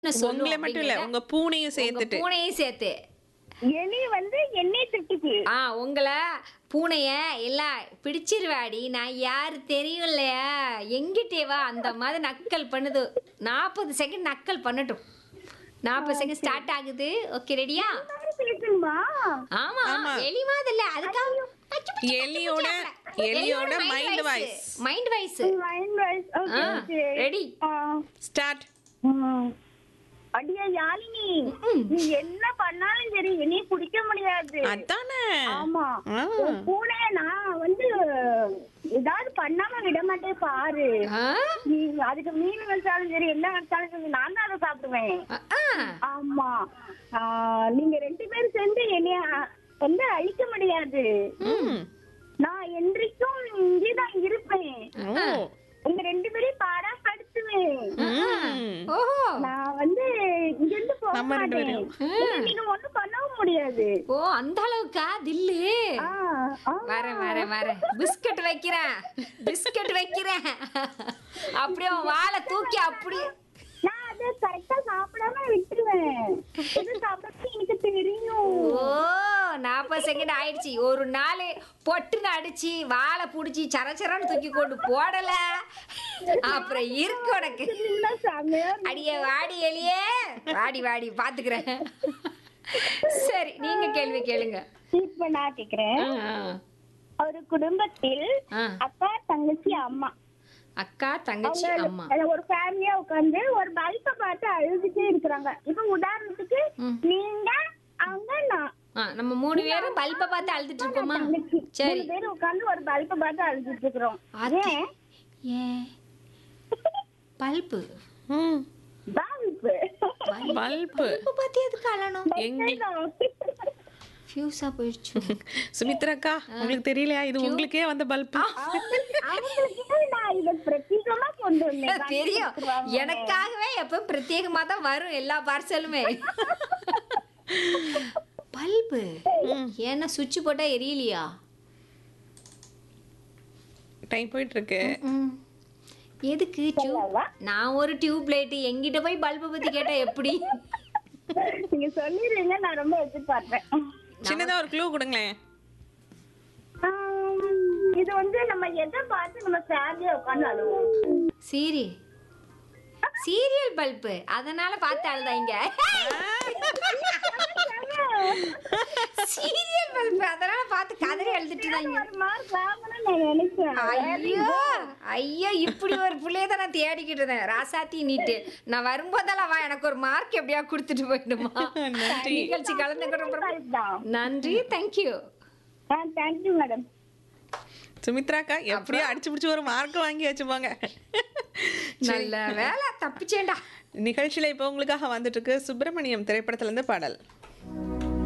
சொல்லும் உங்களை மட்டும் இல்ல அப்படிங்கிறத உங்க பூனையும் உங்க சேர்த்துட்டு பூனையும் சேர்த்து எலி வந்து என்னை திட்டுச்சு ஆ உங்களை பூனைய எல்லாம் பிடிச்சிருவாடி நான் யாரு தெரியும் இல்லையா எங்கிட்டே வா அந்த மாதிரி நக்கல் பண்ணுது நாற்பது செகண்ட் நக்கல் பண்ணட்டும் நாற்பது செகண்ட் ஸ்டார்ட் ஆகுது ஓகே ரெடியா மாதிரி பேசணுமா ஆமா ஆமா. எலி மாதிரி இல்ல அதுக்காக எலியோட எலியோட mind voice mind voice mind voice okay ஆ, ஓகே ready. ஸ்டார்ட் அடியா யாழினி நீ என்ன பண்ணாலும் சரி என்னைய பிடிக்க முடியாது அதானே ஆமா ஆ. உன் பூனைய நான் வந்து ஏதாவது பண்ணாம விட மாட்டேன் பாரு நீ அதுக்கு மீன் வச்சாலும் சரி என்ன வச்சாலும் சரி நான் தான் அதை சாப்பிடுவேன் ஆமா ஆ, நீங்க ரெண்டு பேரும் சேர்ந்து என்னைய வந்து அழிக்க முடியாது ம். நான் என்றைக்கும் இங்கேதான் இருப்பேன் ஓ. உங்க ரெண்டு பேரையும் பாடா படுத்துவேன் ம். ஓஹோ நான் வந்து இங்க இருந்து போக நம்ம ரெண்டு மாட்டேன் பேரையும். இல்ல, நீங்க ஒண்ணும் பண்ணவும் முடியாது ஓ அந்த அளவுக்கா தில்லு ஆ, ஆமா. வரேன் வரேன் வரேன் பிஸ்கட் வைக்கிறேன் பிஸ்கட் வைக்கிறேன் அப்படியே உன் வாழை தூக்கி அப்படி நான் அதை கரெக்டா சாப்பிடாம விட்டுருவேன் இது சாப்பிட எனக்கு தெரியும் ஓ நாற்பது செகண்ட் ஆயிடுச்சு ஒரு நாள் பொட்டுன்னு அடிச்சு வாழை புடிச்சு சரச்சரன்னு தூக்கி கொண்டு போடல அப்புறம் இருக்கு உனக்கு இல்ல, செமையா இருக்கு. அடியே வாடி எலியே வாடி வாடி பாத்துக்கிறேன் சரி நீங்க கேள்வி கேளுங்க இப்ப நான் கேக்குறேன் ஆ, ஒரு குடும்பத்தில் ஆ. அப்பா தங்கச்சி அம்மா அக்கா தங்கச்சி அவங்க அம்மா ஒரு ஃபேமிலியா உட்கார்ந்து ஒரு பல்ப பார்த்து அழுதுட்டே இருக்கிறாங்க இப்ப உதாரணத்துக்கு ம். நீங்க அவங்க நான் ஆ, நம்ம மூணு பேரும் பல்பை பார்த்து அழுதுட்டு இருக்கோமா தங்கச்சி சரி மூணு பேர் உட்கார்ந்து ஒரு பல்ப பார்த்து அழுதுட்டு இருக்கிறோம் அது- ஏன் ஏன் பல்பு ம். பல்பு பல்பு பல்பு பார்த்து எதுக்கு அழணும் எங்க ஃபியூஸா போயிடுச்சு சுமித்ராக்கா உங்களுக்கு தெரியலையா இது உங்களுக்கே வந்த பல்ப் அவங்களுக்கு நான் இத பிரத்யேகமா கொண்டு வந்தேன் தெரியும் கண்டுபிடிச்சிருவாங்க. எனக்காகவே எப்ப பிரத்யேகமா தான் வரும் எல்லா பார்சலுமே பல்பு ஏன்னா சுவிட்ச் போட்டா எரியலையா டைம் போயிட்டு இருக்கு ம். எதுக்கு டியூப் சொல்லவா? நான் ஒரு டியூப் லைட் எங்கிட்ட போய் பல்பு பத்தி கேட்டா எப்படி நீங்க சொல்லிடுறீங்க நான் ரொம்ப எதிர்பார்த்தேன் சின்னதா ஒரு க்ளூ கொடுங்களேன் ஆம், இது வந்து நம்ம எதை பார்த்து நம்ம ஃபேமிலியா உட்கார்ந்து அழுவோம் சீரி சீரியல் பல்பு அதனால பார்த்து அழுதாங்க சீரியல் பல்பு அதனால பார்த்து கதறி அழுதுட்டு இருந்தாங்க ஒரு மார்க் வாங்கணும்னு நான் நினைச்சேன் ஐயோ ஐயோ இப்படி ஒரு பிள்ளைய தான் நான் தேடிக்கிட்டு இருந்தேன் ராசாத்தி நீட்டு நான் வரும்போதெல்லாம் வா எனக்கு ஒரு மார்க் எப்படியா கொடுத்துட்டு போயிடுமா நன்றி நிகழ்ச்சி கலந்துக்கிற தான் நன்றி தேங்க்யூ ஆ தேங்க்யூ மேடம் சுமித்ராக்கா எப்படியோ அடிச்சு பிடிச்சு ஒரு மார்க் வாங்கி வச்சுப்பாங்க நல்ல வேலை தப்பிச்சேன்டா நிகழ்ச்சியில இப்போ உங்களுக்காக வந்துட்டு இருக்கு சுப்பிரமணியம் திரைப்படத்துல இருந்து பாடல்